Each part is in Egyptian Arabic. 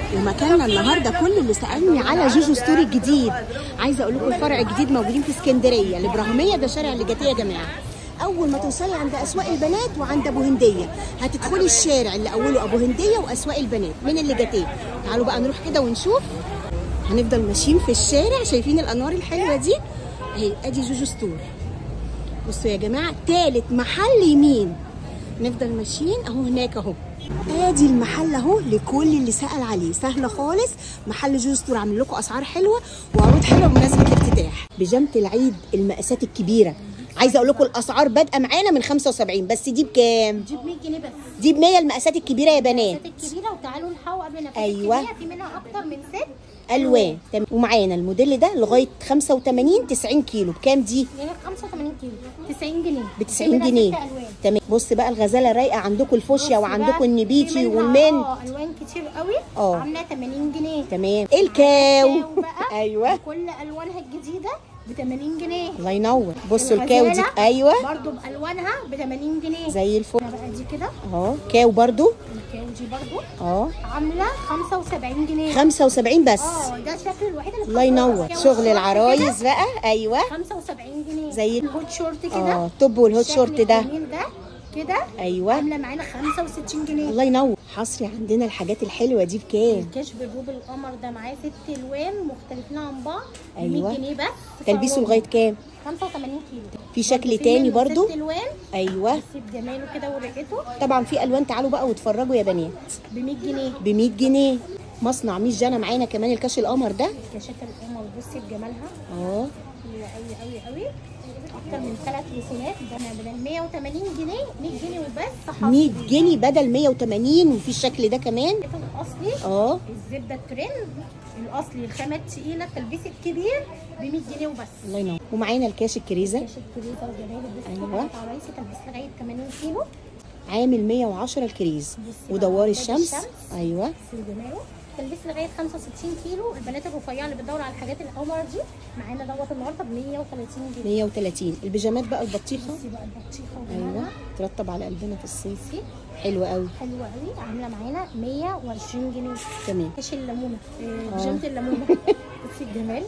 ومكاننا النهارده كل اللي سالني على جوجو ستوري الجديد عايزه اقول لكم الفرع الجديد موجودين في اسكندريه الابراهيميه ده شارع الليجاتيه يا جماعه اول ما توصلي عند اسواق البنات وعند ابو هنديه هتدخلي الشارع اللي اوله ابو هنديه واسواق البنات من الليجاتيه تعالوا بقى نروح كده ونشوف هنفضل ماشيين في الشارع شايفين الانوار الحلوه دي اهي ادي جوجو ستور بصوا يا جماعه تالت محل يمين نفضل ماشيين اهو هناك اهو ادي المحل اهو لكل اللي سال عليه سهله خالص محل جوجو ستور عامل لكم اسعار حلوه وعروض حلوه بمناسبه الافتتاح بيجامه العيد المقاسات الكبيره عايزه اقول لكم الاسعار بادئه معانا من 75 بس دي بكام جيب 100 جنيه بس دي ب 100 المقاسات الكبيره يا بنات الست الكبيره وتعالوا نحاول قبل ما أيوة. في منها اكتر من ست الوان تمام ومعانا الموديل ده لغايه 85 90 كيلو بكام دي يعني 85 كيلو 90 جنيه ب 90 جنيه ست الوان تمام بص بقى الغزاله رايقه عندكم الفوشيا بص وعندكم بقى، النبيتي في منها والمنت اه الوان كتير قوي اه. عامله 80 جنيه تمام الكاو الكاو بقى ايوه كل الوانها الجديده ب 80 جنيه الله ينور بصوا الكاو دي الغزالة ايوه برضو بالوانها ب 80 جنيه زي الفل هنا بقى دي كده اهو كاو برضو الكاو دي برضو اه عامله 75 جنيه 75 بس اه ده الشكل الوحيد اللي الله ينور كاو شغل شورت العرايس بقى ايوه كده 75 جنيه زي- الهوت شورت كده اه توب والهوت الشكل شورت ده الجميل ده كده ايوه عامله معانا 65 جنيه الله ينور حصري عندنا الحاجات الحلوه دي بكام الكشف الروب القمر ده معاه ست الوان مختلفين عن بعض ب أيوة. 100 جنيه بس تلبيسه سعرهم لغايه كام 85 كيلو في شكل برضو في تاني منه برضو ست الوان ايوه بس بجماله كده ورقته طبعا في الوان تعالوا بقى واتفرجوا يا بنات ب 100 جنيه ب 100 جنيه مصنع ميس جانا معانا كمان الكاش القمر ده كشات القمر بصي بجمالها اه حلوه قوي قوي قوي اكتر من ثلاث رسومات ده انا بدل 180 جنيه 100 جنيه وبس حصري 100 جنيه بدل 180 وفي الشكل ده كمان الاصلي اه الزبده الترند الاصلي الخامات تقيله التلبيس الكبير ب 100 جنيه وبس الله ينور ومعانا الكاش الكريزه كاش الكريزه وجمال البس أيوة. أيوة. عرايسي تلبيس لغايه 80 كيلو عامل 110 الكريز بصي ودوار بقى، الشمس الشمس. ايوه بس جماله تلبيس لغايه 65 كيلو البنات الرفيعه اللي بتدور على الحاجات القمر دي معانا دوت النهارده ب 130 جنيه 130 البيجامات بقى البطيخه بصي بقى البطيخه ايوه وجمالها ترتب على قلبنا في الصيف بصي حلوه قوي حلوه قوي عامله معانا 120 جنيه تمام كاش الليمونه آه، آه. بيجامه الليمونه بصي الجمال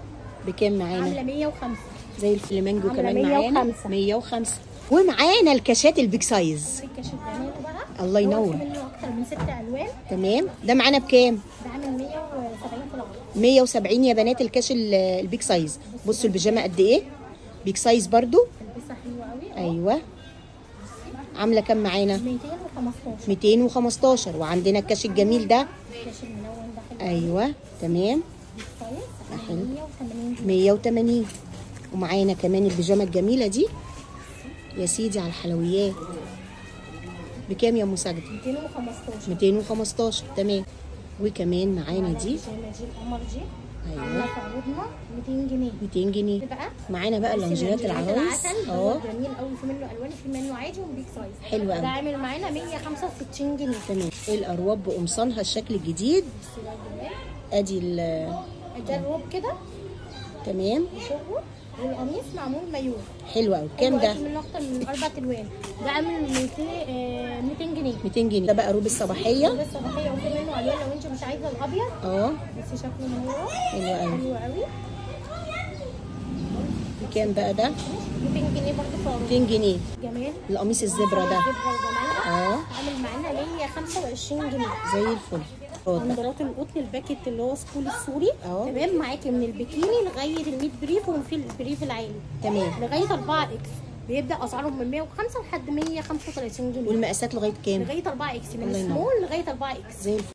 بكام عامله معانا 105 زي الفلامينجو عاملة كمان معانا 105. 105 ومعانا الكاشات البيج سايز كاش الجمال بقى الله ينور. دوت في منه اكتر من ست الوان تمام ده معانا بكام ده عامل 170 في العرض 170 يا بنات الكاش ال- البيج سايز بصوا البيجامه قد ايه بيج سايز برضو تلبسها حلوه قوي ايوه عامله كام معانا 215 215 وعندنا الكاش الجميل ده كاش الملون ده حلو ايوه تمام كويس حلو. 180 جنيه 180 ومعانا كمان البيجامه الجميله دي يا سيدي على الحلويات بكام يا مساجدة 215 215 تمام وكمان معانا دي البيجامه دي القمر دي عامله ايوه في عروضنا 200 جنيه 200 جنيه ده بقى معانا بقى اللانجيرات العرايس اه اه جميل قوي في منه الوان في منه عادي وبيك سايز حلو ده قوي عامل معانا 165 جنيه تمام الارواب بقمصانها الشكل الجديد بصي بقى الجمال ادي ال ده الروب كده تمام بشقه والقميص معمول مايو حلو قوي كام ده في منه اكتر من اربع الوان ده عامل 200 آه، 200 جنيه 200 جنيه ده بقى روب الصباحيه بس صباحيه وفي منه الوان لو انت مش عايزه الابيض اه بس شكله من ورا حلو قوي حلو قوي بكام بقى ده 200 جنيه برضه في عروض 200 جنيه جمال القميص الزبره ده زبره وجمالها اه عامل معانا 125 جنيه زي الفل خد بقى. نظارات القطن الباكت اللي هو سكول السوري اه. تمام معاكي من البيكيني لغايه ال 100 بريف وفي البريف العالي تمام لغايه 4 اكس بيبدا اسعارهم من 105 لحد 135 جنيه والمقاسات لغايه كام لغايه 4 اكس من الله ينور. سمول لغايه 4 اكس زي الفل